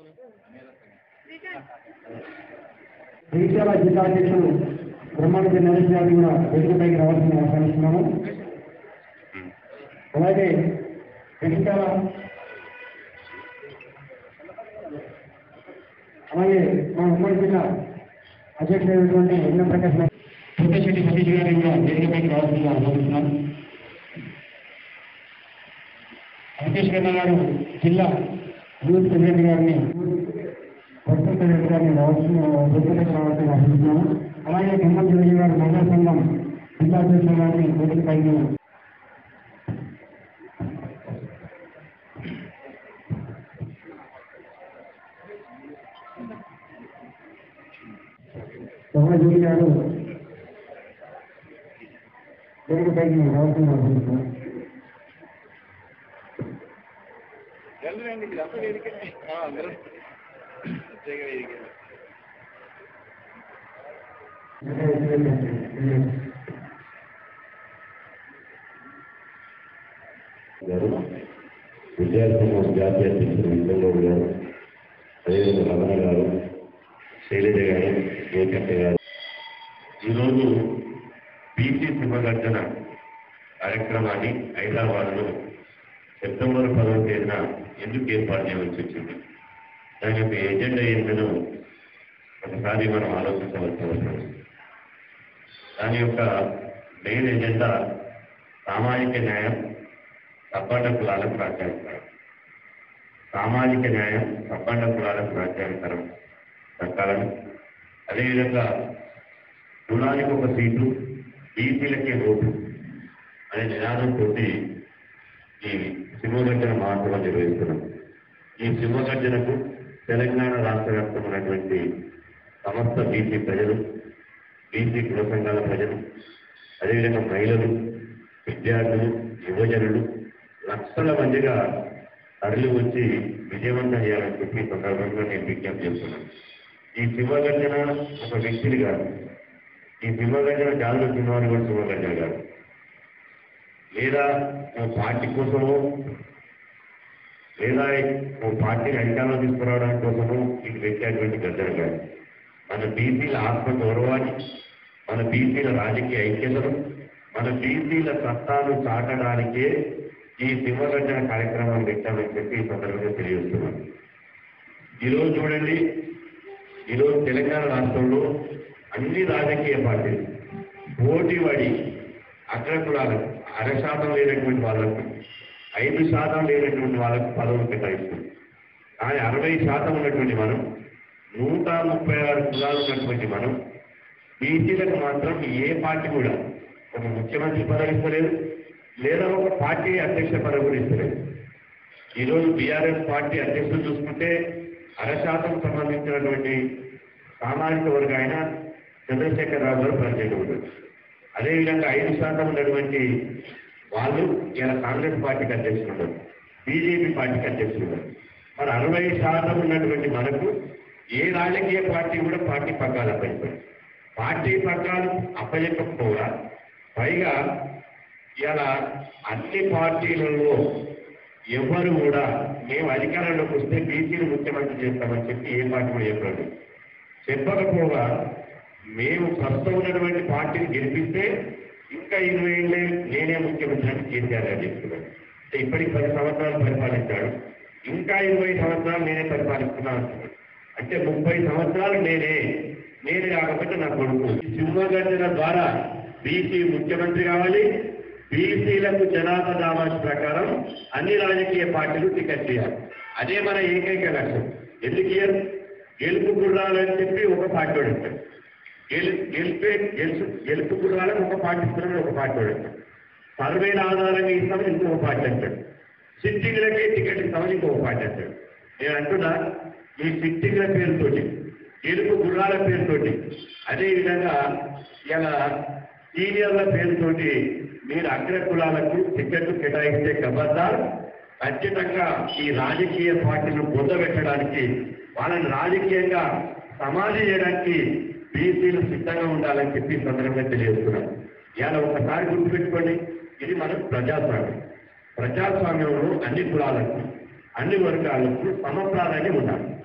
జగిత్యాల జిల్లా అధ్యక్షుడు బ్రహ్మాండ నరేష్ గారిని కూడా వేదికపైకి రావాల్సింది ఆహ్వానిస్తున్నాము అలాగే జగిత్యాల అలాగే మా ఉమ్మడి జిల్లా అధ్యక్షుడైనటువంటి ఎన్న ప్రకాశ్ పుట్టశెట్టి సతీష్ గారిని కూడా వేదికపైకి రావాల్సింది ఆహ్వానిస్తున్నాం వెంకటేష్ కన్న గారు జిల్లా యూత్ ప్రెసిడెంట్ గారిని ప్రస్తుత ప్రెసిడెంట్ గారిని రావాల్సిన వేదికపైకి రావాల్సింది ఆహ్వానిస్తున్నాము అలాగే ఖమ్మం జిల్లా గారు మహిళా సంఘం జిల్లా అధ్యక్షుడు గారిని వేదికపైకి సమాజీ గారు వేదికపైకి రావాల్సింది ఆహ్వానిస్తున్నాము వెళ్ళండి ఇది అంతా వేదిక అందరూ ప్రత్యేక వేదిక గారు విద్యార్థి జాతీయ అధ్యక్షుడు విజయబాబు గారు అదేవిధంగా రమణ గారు శైలజ గారు ఏకట్ట గారు ఈరోజు బీసీ శుభగర్జన కార్యక్రమాన్ని హైదరాబాద్లో సెప్టెంబర్ పదవ తేదీన ఎందుకు ఏర్పాటు చేయవలసి వచ్చింది దాని యొక్క ఎజెండా ఏంటనో ఒకసారి మనం ఆలోచించవలసి అవసరం దాని యొక్క మెయిన్ ఎజెండా సామాజిక న్యాయం సబ్బండ కులాలకు రాజ్యాంగకరం సామాజిక న్యాయం సబ్బండ కులాలకు రాజ్యాంగకరం దక్కాలని అదేవిధంగా కులానికి ఒక సీటు బీసీలకే ఓటు అనే నినాదంతో ఈ సింహగర్జన మహోత్సవం నిర్వహిస్తున్నాం ఈ సింహగర్జనకు తెలంగాణ రాష్ట్ర వ్యాప్తమైనటువంటి సమస్త బీసీ ప్రజలు బీసీ కుల సంఘాల ప్రజలు అదేవిధంగా మహిళలు విద్యార్థులు యువజనులు లక్షల మందిగా తరలి వచ్చి విజయవంతం చేయాలని చెప్పి ఈ సందర్భంగా నేను విజ్ఞప్తి చేస్తున్నాను ఈ సింహగర్జన ఒక వ్యక్తిని కాదు ఈ సింహగర్జన గాలిలో సింహాన్ని కూడా సింహగర్జన కాదు లేదా ఓ పార్టీ కోసమో లేదా ఓ పార్టీని అధికారంలో తీసుకురావడానికి కోసమో ఇది పెట్టేటువంటి గర్జన కాదు మన బీసీల ఆత్మ గౌరవాన్ని మన బీసీల రాజకీయ ఐక్యతను మన బీసీల సత్తాను చాటడానికే ఈ సింహగర్జన కార్యక్రమాన్ని పెట్టామని చెప్పి ఈ సందర్భంగా తెలియజేస్తున్నాను ఈరోజు చూడండి ఈరోజు తెలంగాణ రాష్ట్రంలో అన్ని రాజకీయ పార్టీలు పోటీ పడి అగ్రకులాలకు అర శాతం లేనటువంటి వాళ్ళకు ఐదు శాతం లేనటువంటి వాళ్ళకు పదవులు కేటాయిస్తుంది కానీ అరవై శాతం ఉన్నటువంటి మనం నూట ముప్పై ఆరు కులాలు ఉన్నటువంటి మనం బీసీలకు మాత్రం ఏ పార్టీ కూడా ఒక ముఖ్యమంత్రి పదవి ఇస్తలేదు లేదా ఒక పార్టీ అధ్యక్ష పదవి కూడా ఇస్తలేదు ఈరోజు బీఆర్ఎస్ పార్టీ అధ్యక్షులు చూసుకుంటే అర శాతం సంబంధించినటువంటి సామాజిక వర్గ ఆయన చంద్రశేఖర్ రావు గారు పనిచేయడం ఉంటుంది అదేవిధంగా ఐదు శాతం ఉన్నటువంటి వాళ్ళు ఇలా కాంగ్రెస్ పార్టీకి అధ్యక్షులు ఉన్నారు బీజేపీ పార్టీకి అధ్యక్షులు ఉన్నారు మరి అరవై శాతం ఉన్నటువంటి మనకు ఏ రాజకీయ పార్టీ కూడా పార్టీ పగ్గాలు అప్పచెప్పారు పార్టీ పగ్గాలు అప్పచెప్పకపోగా పైగా ఇలా అన్ని పార్టీలలో ఎవరు కూడా మేము అధికారంలోకి వస్తే బీసీలు ముఖ్యమంత్రి చేస్తామని చెప్పి ఏ పార్టీ కూడా చెప్పారు చెప్పకపోగా మేము ప్రస్తుతం ఉన్నటువంటి పార్టీని గెలిపిస్తే ఇంకా ఇరవై ఏళ్ళే నేనే ముఖ్యమంత్రి అని కేసీఆర్ గారు చెప్తున్నాడు అంటే ఇప్పటికి పది సంవత్సరాలు పరిపాలించాడు ఇంకా ఇరవై సంవత్సరాలు నేనే పరిపాలిస్తున్నాను అంటున్నాడు అంటే ముప్పై సంవత్సరాలు నేనే నేను కాకపోతే నా కొడుకు ఈ సింహగర్జన ద్వారా బీసీ ముఖ్యమంత్రి కావాలి బీసీలకు జనాభా దావాస్ ప్రకారం అన్ని రాజకీయ పార్టీలు టికెట్ చేయాలి అదే మన ఏకైక లక్ష్యం ఎందుకు ఇయ్యరు గెలుపు గుర్రాలని చెప్పి ఒక పార్టీ వాడు ఉంటాడు గెలు గెలిపే గెలుపు గెలుపు గుర్రాలని ఒక పార్టీ ఇస్తున్నామని ఒక పార్టీ వాడు ఉంటాడు సర్వేల ఆధారంగా ఇస్తామని ఇంకొక పార్టీ అంటాడు సిట్టింగ్లకే టికెట్ ఇస్తామని ఇంకొక పార్టీ అంటాడు నేను అంటున్నా ఈ సిట్టింగ్ల పేరుతోటి గెలుపు గుర్రాల పేరుతోటి అదేవిధంగా ఇలా సీనియర్ల పేరుతోటి మీరు అగ్ర కులాలకు టికెట్లు కేటాయిస్తే గబర్దార్ ఖచ్చితంగా ఈ రాజకీయ పార్టీలను పొందబెట్టడానికి వాళ్ళని రాజకీయంగా సమాధి చేయడానికి బీసీలు సిద్ధంగా ఉండాలని చెప్పి ఈ సందర్భంగా తెలియజేస్తున్నాను ఇవాళ ఒకసారి గుర్తుపెట్టుకోండి ఇది మన ప్రజాస్వామ్యం ప్రజాస్వామ్యంలో అన్ని కులాలకు అన్ని వర్గాలకు సమప్రాధాన్యం ఉండాలి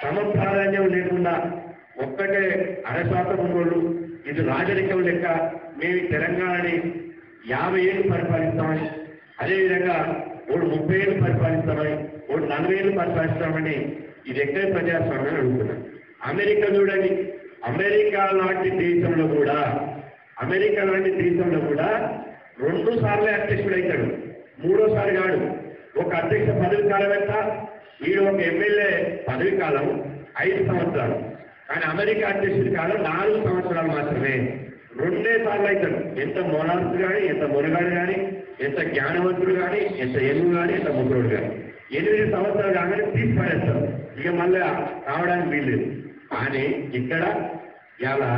సమ ప్రాధాన్యం లేకుండా ఒక్కటే అరశాతం ఉన్నోళ్ళు ఇది రాజరికం లెక్క మేము ఈ తెలంగాణని యాభై ఏళ్ళు పరిపాలిస్తామని అదేవిధంగా ఓడు ముప్పై ఏళ్ళు పరిపాలిస్తామని ఓడు నలభై ఏళ్ళు పరిపాలిస్తామని ఇది ఎక్కడ ప్రజాస్వామ్యం అని అడుగుతున్నాను అమెరికా చూడండి అమెరికా లాంటి దేశంలో కూడా అమెరికా లాంటి దేశంలో కూడా రెండు సార్లు అధ్యక్షుడు అవుతాడు మూడోసారి కాడు ఒక అధ్యక్ష పదవి కాలం ఎంత వీడు ఒక ఎమ్మెల్యే పదవి కాలం ఐదు సంవత్సరాలు కానీ అమెరికా అధ్యక్షుడి కాలం నాలుగు సంవత్సరాలు మాత్రమే రెండే సార్లు అవుతాడు ఎంత మోనార్సు కానీ ఎంత మునగాడు కానీ ఎంత జ్ఞానవంతుడు కానీ ఎంత ఎనుగు కానీ ఎంత ముగ్గురుడు కానీ ఎనిమిది సంవత్సరాలు కాగానే తీసిపారేస్తారు ఇక మళ్ళీ రావడానికి వీల్లేదు కానీ ఇక్కడ ఇలా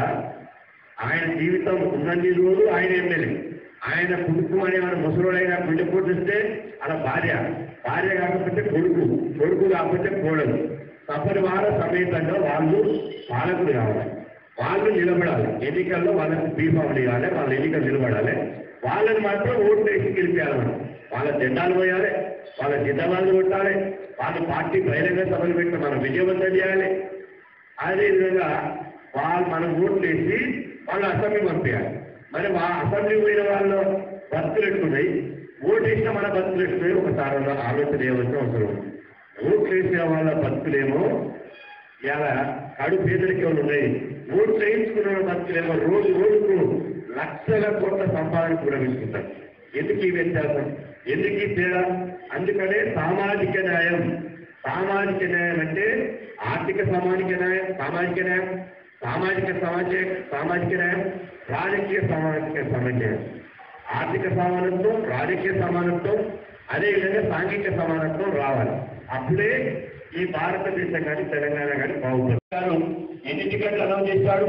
ఆయన జీవితం ఉన్నన్ని రోజులు ఆయన ఎమ్మెల్యే ఆయన కొడుకు అనేవాడు ముసలోడైనా బిడ్డ పోటిస్తే అలా భార్య భార్య కాకపోతే కొడుకు కొడుకు కాకపోతే కోడలు సపరివార సమేతంగా వాళ్ళు పాలకులు కావాలి వాళ్ళు నిలబడాలి ఎన్నికల్లో వాళ్ళకి బీఫామ్ ఇవ్వాలి వాళ్ళ ఎన్నికలు నిలబడాలి వాళ్ళని మాత్రం ఓట్లు వేసి గెలిపేయాలి మనం వాళ్ళ జెండాలు పోయాలి వాళ్ళ జిందాబాద్ కొట్టాలి వాళ్ళ పార్టీ బహిరంగ సభలు పెట్టి మనం విజయవంతం చేయాలి అదేవిధంగా వాళ్ళు మనం ఓట్లు వేసి వాళ్ళు అసెంబ్లీ పంపించాలి మరి మా అసెంబ్లీ పోయిన వాళ్ళు బతుకులు ఎట్టున్నాయి ఓటు వేసిన మన బతుకులు ఎట్టున్నాయి ఒకసారి అలా ఆలోచన చేయవలసిన అవసరం ఉంది. ఓట్లు వేసిన వాళ్ళ బతుకులేమో ఇలా కడు పేదరికం ఉన్నాయి ఓట్లు వేయించుకున్న వాళ్ళ బతుకులేమో రోజు రోజుకు లక్షల కోట్ల సంపాదన కూడా వేసుకుంటారు ఎందుకు ఈ వ్యత్యాసం ఎందుకు ఈ తేడా అందుకనే సామాజిక న్యాయం సామాజిక న్యాయం అంటే ఆర్థిక సామాజిక న్యాయం సామాజిక న్యాయం సామాజిక సమాజ సామాజిక న్యాయం రాజకీయ సామాజిక సమాజం ఆర్థిక సమానత్వం రాజకీయ సమానత్వం అదేవిధంగా సాంఘిక సమానత్వం రావాలి అప్పుడే ఈ భారతదేశం కానీ తెలంగాణ కానీ బాగుపడతారు ఎన్ని టికెట్లు అనౌన్స్ చేశాడు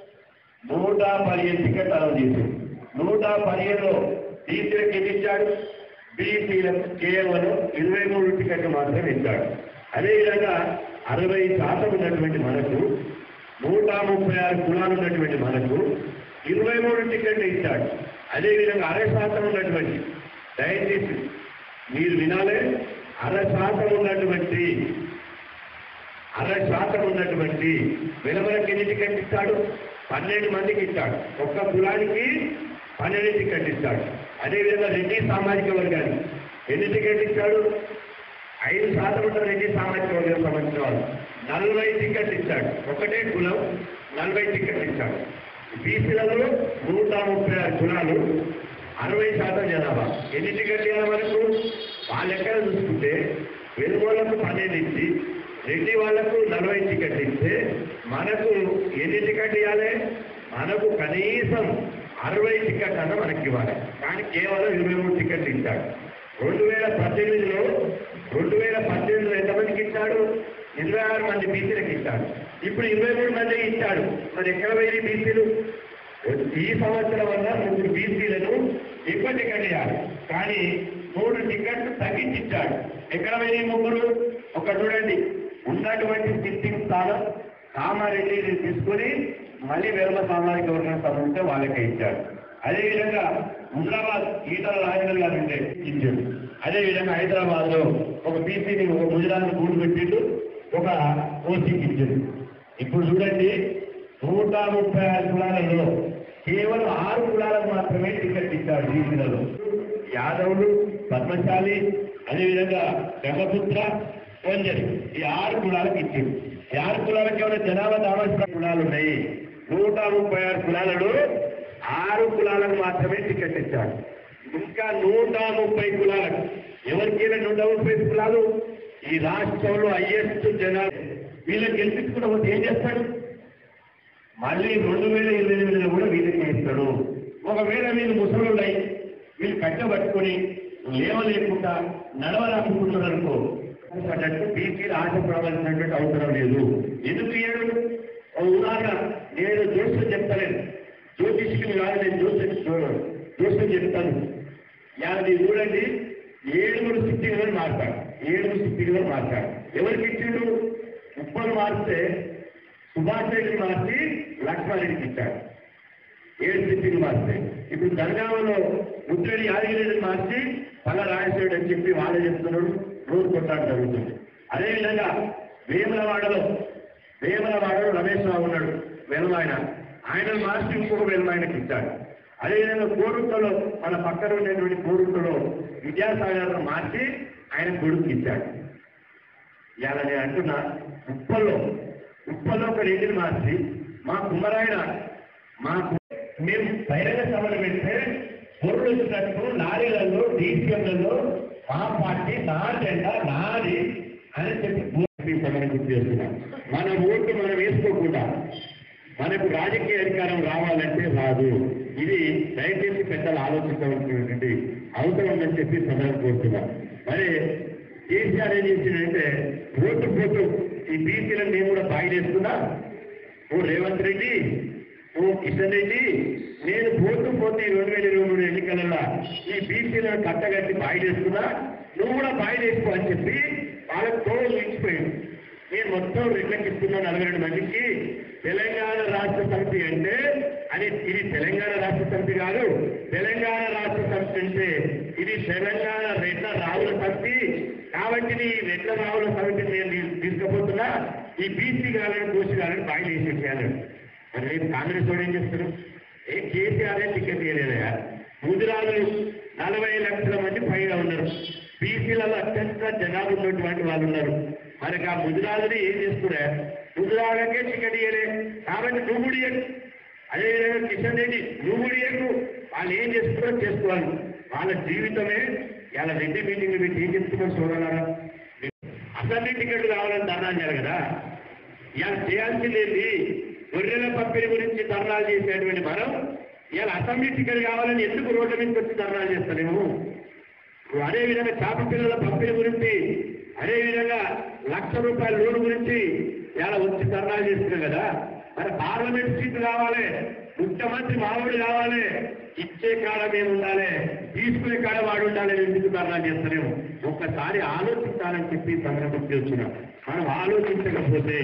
నూట పదిహేను టికెట్లు అనౌన్స్ చేశాడు నూట పదిహేనులో బీసీలకు ఎన్ని ఇచ్చాడు బీసీలకు కేవలం ఇరవై మూడు టికెట్లు మాత్రమే ఇచ్చాడు అదేవిధంగా అరవై శాతం ఉన్నటువంటి మనకు నూట ముప్పై ఆరు కులాలు ఉన్నటువంటి మనకు ఇరవై మూడు టికెట్లు ఇచ్చాడు అదేవిధంగా అర శాతం ఉన్నటువంటి దయచేసి మీరు వినాలే అర శాతం ఉన్నటువంటి అర శాతం ఉన్నటువంటి వెలవలకు ఎన్ని టికెట్ ఇస్తాడు పన్నెండు మందికి ఇస్తాడు ఒక్క కులానికి పన్నెండు టికెట్ ఇస్తాడు అదేవిధంగా రెడ్డి సామాజిక వర్గానికి ఎన్ని టికెట్ ఇస్తాడు ఐదు శాతం ఉన్న రెడ్డి సామాజిక వర్గం సంబంధించిన వాళ్ళు నలభై టికెట్ ఇచ్చాడు ఒకటే కులం నలభై టికెట్ ఇచ్చాడు బీసీలలో నూట ముప్పై ఆరు కులాలు అరవై శాతం జనాభా ఎన్ని టికెట్లు ఇవ్వాలి మనకు వాళ్ళ ఎక్కడ చూసుకుంటే వెలుగోళ్లకు పన్నెండు ఇచ్చి రెడ్డి వాళ్లకు నలభై టికెట్ ఇస్తే మనకు ఎన్ని టికెట్ ఇవ్వాలి మనకు కనీసం అరవై టికెట్ అన్న మనకి ఇవ్వాలి కానీ కేవలం ఇరవై మూడు టికెట్లు ఇచ్చాడు రెండు వేల పద్దెనిమిదిలో రెండు వేల పద్దెనిమిదిలో ఎంతమందికి ఇచ్చాడు ఇరవై ఆరు మంది బీసీలకు ఇచ్చాడు ఇప్పుడు ఇరవై మూడు మంది ఇచ్చాడు మరి ఎక్కడ పోయి బీసీలు ఈ సంవత్సరం వల్ల ముగ్గురు బీసీలను ఎక్కువ టికెట్ ఇవ్వాలి కానీ మూడు టికెట్లు తగ్గించిచ్చాడు ఎక్కడ పోయి ముగ్గురు ఒక చూడండి ఉన్నటువంటి సిట్టింగ్ స్థానం కామారెడ్డి తీసుకొని మళ్ళీ వేల సామాజిక వర్గం సంబంధించి వాళ్ళకే ఇచ్చాడు అదేవిధంగా హుజరాబాద్ ఈటల రాజేంద్ర గారు ఉంటే ఇచ్చాడు అదేవిధంగా హైదరాబాద్ లో ఒక బీసీని ఒక గుజరాత్ గూడు పెట్టిండు ఒక ఓసీకి ఇచ్చాడు ఇప్పుడు చూడండి నూట ముప్పై ఆరు కులాలలో కేవలం ఆరు కులాలకు మాత్రమే టికెట్ ఇచ్చాడు బీసీలలో యాదవులు పద్మశాలి అదేవిధంగా బ్రహ్మపుత్ర కొంజరి ఈ ఆరు కులాలకు ఇచ్చింది ఈ ఆరు కులాలకు ఏమైనా జనాభా దావాల్సిన కులాలు ఉన్నాయి నూట ముప్పై ఆరు కులాలలో ఆరు కులాలకు మాత్రమే టికెట్ ఇచ్చాడు ఇంకా నూట ముప్పై కులాలకు ఎవరికైనా నూట ముప్పై కులాలు ఈ రాష్ట్రంలో హైయెస్ట్ జనాలు వీళ్ళని గెలిపించుకున్న పోతే ఏం చేస్తాడు మళ్ళీ రెండు వేల ఇరవై ఎనిమిదిలో కూడా వీళ్ళకి ఇస్తాడు ఒకవేళ వీళ్ళు ముసలున్నాయి వీళ్ళు కట్టబట్టుకొని లేవలేకుండా నడవలేకుంటున్నారు అనుకో పడ్డట్టు బీసీలు ఆశపడవలసినటువంటి అవసరం లేదు ఎందుకు ఏడు ఓ ఉదాహరణ నేను జోస్యం చెప్తలేను జ్యోతిష్కులు కాదు నేను జోస్యం చూడను జోస్యం చెప్తాను యాభై చూడండి ఏడుగురు సిట్టింగ్లను మార్చాడు ఏడుగురు సిట్టింగ్లను మార్చాడు ఎవరికి ఇచ్చిండు ముప్పలు మారితే సుభాష్ రెడ్డి మార్చి లక్ష్మారెడ్డికి ఇచ్చాడు ఏడు సిట్టింగ్ మార్చి ఇప్పుడు జనగామలో ముద్రెడ్డి యాదగిరెడ్డిని మార్చి పల్ల రాజశేఖరుడు అని చెప్పి వాళ్ళే చెప్తున్నాడు రోజు కొట్టాడు జరుగుతుంది అదేవిధంగా వేములవాడలో వేమలవాడు రమేష్ రావు ఉన్నాడు వెలమాయన ఆయన మార్చి ఇంకొక వెలమాయనకి ఇచ్చాడు అదేవిధంగా కోరుట్టలో మన పక్కన ఉండేటువంటి కోరుట్టలో విద్యాసాగర్ మార్చి ఆయన కొడుకు ఇచ్చాడు ఇవాళ నేను అంటున్నా ఉప్పల్లో ఉప్పల్లో ఒక రెడ్డిని మార్చి మా కుమ్మరాయన మాకు మేము బహిరంగ సభలు పెడితే పొరులు వచ్చినట్టు లారీలలో డీసీఎంలలో మా పార్టీ నా జెండా నాది అని చెప్పి సభను గుర్తు చేస్తున్నాం మన ఓటు మనం వేసుకోకుండా మనకు రాజకీయ అధికారం రావాలంటే రాదు ఇది దయచేసి పెద్దలు ఆలోచించవలసినటువంటి అవసరం ఉందని చెప్పి సభను కోరుతున్నాం మరి కేసీఆర్ ఏం చేసిందంటే ఓటు పోతూ ఈ బీసీలను మేము కూడా బాయిలేసుకున్నా ఓ రేవంత్ రెడ్డి ఓ కిషన్ రెడ్డి నేను పోతూ పోతే ఈ రెండు వేల ఇరవై మూడు ఎన్నికలలో ఈ బీసీలను కట్టగట్టి బాయిలేసుకున్నా నువ్వు కూడా బాయిలేసుకో అని చెప్పి వాళ్ళకి తోడు ఇచ్చిపోయాడు నేను మొత్తం రెడ్లకి ఇస్తున్నా నలభై రెండు మందికి తెలంగాణ రాష్ట్ర సమితి అంటే అది ఇది తెలంగాణ రాష్ట్ర సమితి కాదు తెలంగాణ రాష్ట్ర సమితి అంటే ఇది తెలంగాణ రెడ్ల రావుల సమితి కాబట్టి ఈ రెడ్ల రావుల సమితిని నేను తీ- తీసుకుపోతున్నా ఈ బీసీ కాలని కోసి కాలని బాయిలు వేసేసేయాలి మరి రేపు కాంగ్రెస్ వాడు ఏం చేస్తారు ఏ కేసీఆర్ టికెట్ ఇవ్వలేదా ముదిరాజులు నలభై లక్షల మంది పైగా ఉన్నారు బీసీలలో అత్యంత జనాభా ఉన్నటువంటి వాళ్ళు ఉన్నారు మరి ఆ ముదిరాజులు ఏం చేస్తున్నా ముదిరాజులకే టికెట్ ఇవ్వలే కాబట్టి నువ్వు కూడా ఇయ్యకు. అదేవిధంగా కిషన్ రెడ్డి నువ్వు కూడా ఇయ్యకు. వాళ్ళు ఏం చేస్తున్నారో చేసుకోవాలి వాళ్ళ జీవితమే ఇలా రెడ్డి మీటింగ్లు పెట్టి ఏం చెప్తున్నారు చూడాలరా అసెంబ్లీ టికెట్లు కావాలని ధర్నా చేయాలి కదా ఇలా చేయాల్సింది ఏంటి గొర్రెల పంపిణీ గురించి ధర్నాలు చేసేటువంటి మనం ఇలా అసెంబ్లీ టికెట్ కావాలని ఎందుకు రోడ్ల మీదకి వచ్చి ధర్నాలు చేస్తలేము అదే విధంగా చేప పిల్లల పంపిణీ గురించి అదే విధంగా లక్ష రూపాయల లోన్ గురించి ఇలా వచ్చి ధర్నాలు చేస్తున్నాం కదా మరి పార్లమెంట్ సీట్ కావాలి ముఖ్యమంత్రి మానవుడు కావాలి ఇచ్చే కాడ మేము ఉండాలి తీసుకునే కాడ వాడు ఉండాలి అని ఎందుకు ధర్నాలు చేస్తలేము ఒక్కసారి ఆలోచించాలని చెప్పి సందర్భం వచ్చినాం మనం ఆలోచించకపోతే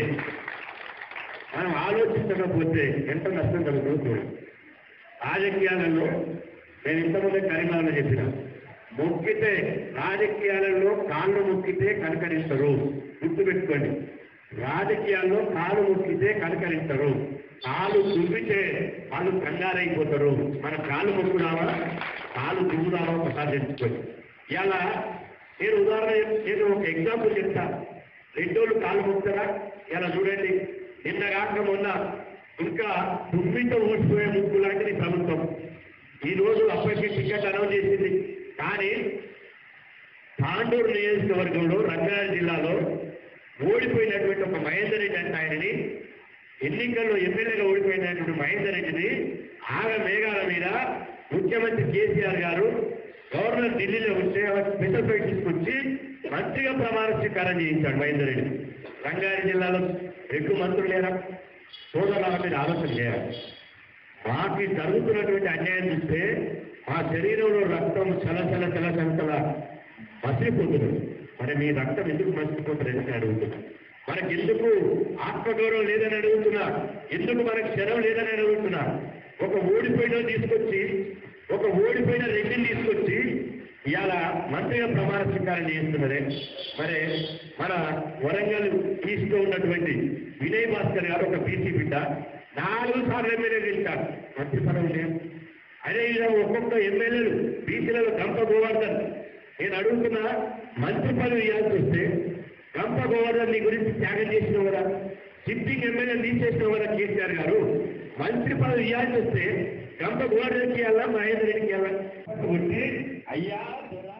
మనం ఆలోచించకపోతే ఎంత నష్టం కలుగుతుందో చూడండి రాజకీయాలలో నేను ఇంతకుముందే కరీంనగర్లో చెప్పిన మొక్కితే రాజకీయాలలో కాళ్ళు మొక్కితే కనకరిస్తారు గుర్తుపెట్టుకోండి రాజకీయాల్లో కాలు మొక్కితే కనకరిస్తారు కాలు దువ్వితే వాళ్ళు కంగారైపోతారు మన కాలు మొక్కుదామా కాలు దువ్వుదామా ఒకసారి తెలుసుకోండి ఇలా నేను ఉదాహరణ చెప్- నేను ఒక ఎగ్జాంపుల్ చెప్తా రెండోళ్ళు కాలు మొక్కుతారా ఇలా చూడండి నిన్న కాక మొన్న ఇంకా దుమ్మితో ఊసిపోయే ముక్కు లాంటిది ప్రభుత్వం ఈ రోజు అప్పటికి టికెట్ అనౌన్స్ చేసింది కానీ తాండూరు నియోజకవర్గంలో రంగారెడ్డి జిల్లాలో ఓడిపోయినటువంటి ఒక మహేందర్ రెడ్డి అంటే ఆయనని ఎన్నికల్లో ఎమ్మెల్యేగా ఓడిపోయినటువంటి మహేందర్ రెడ్డిని ఆగ మేఘాల మీద ముఖ్యమంత్రి కేసీఆర్ గారు గవర్నర్ ఢిల్లీలో వస్తే స్పెషల్ ఫ్లైట్ తీసుకొచ్చి మంత్రిగా ప్రమాణ స్వీకారం చేయించాడు మహేందర్ రెడ్డి రంగారెడ్డి జిల్లాలో ఎక్కువ మంత్రులు లేరా సోదరుల మీద ఆలోచన చేయాలి మాకు జరుగుతున్నటువంటి అన్యాయం చూస్తే మా శరీరంలో రక్తం చలచల చలచల మసిలిపోతున్నది మరి మీ రక్తం ఎందుకు మసిలిపోతుంది అని అడుగుతున్నా మనకి ఎందుకు ఆత్మగౌరవం లేదని అడుగుతున్నా ఎందుకు మనకు క్షణం లేదని అడుగుతున్నా ఒక ఓడిపోయిన తీసుకొచ్చి ఒక ఓడిపోయిన రెడ్డిని తీసుకొచ్చి ఇవాళ మంత్రిగా ప్రమాణ స్వీకారం చేస్తున్నదే మరి మన వరంగల్ ఈస్ట్ లో ఉన్నటువంటి వినయ్ భాస్కర్ గారు ఒక బీసీ బిడ్డ నాలుగు సార్లు ఎమ్మెల్యే గెలిచారు మంత్రి పదవి లేదు అదే విధంగా ఒక్కొక్క ఎమ్మెల్యేలు బీసీలలో గంప గోవర్ధన్ నేను అడుగుతున్నా మంత్రి పదవి ఇవ్వాల్సి వస్తే గంప గోవర్ధన్ నీ గురించి త్యాగం చేసిన కదా సిట్టింగ్ ఎమ్మెల్యే తీసేసిన కదా కేసీఆర్ గారు మంత్రి పదవి ఇవ్వాల్సి వస్తే గంప గోవర్ధన్కి ఇవ్వాలా మహేందర్ రెడ్డికి ఇవ్వాలా కొట్టి అయ్యా దొరా